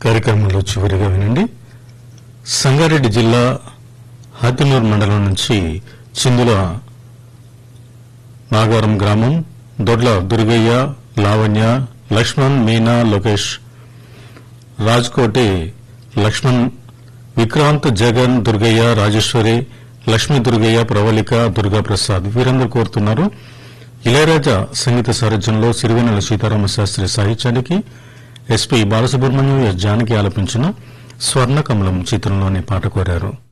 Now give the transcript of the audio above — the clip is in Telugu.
కార్యక్రమంలో చివరిగా వినండి సంగారెడ్డి జిల్లా హాతినూరు మండలం నుంచి చిందుల నాగారం గ్రామం దొడ్ల దుర్గయ్య లావణ్య లక్ష్మణ్ మీనా లోకేష్ రాజ్కోటి లక్ష్మణ్ విక్రాంత్ జగన్ దుర్గయ్య రాజేశ్వరి లక్ష్మీ దుర్గయ్య ప్రవళిక దుర్గా ప్రసాద్ వీరందరూ కోరుతున్నారు ఇళయరాజా సంగీత సారథ్యంలో సిరివెన్నెల సీతారామ శాస్త్రి సాహిత్యానికి ఎస్పీ బాలసుబ్రహ్మణ్యం ఎస్ జానకి ఆలపించిన స్వర్ణ కమలం చిత్రంలోని పాట కోరారు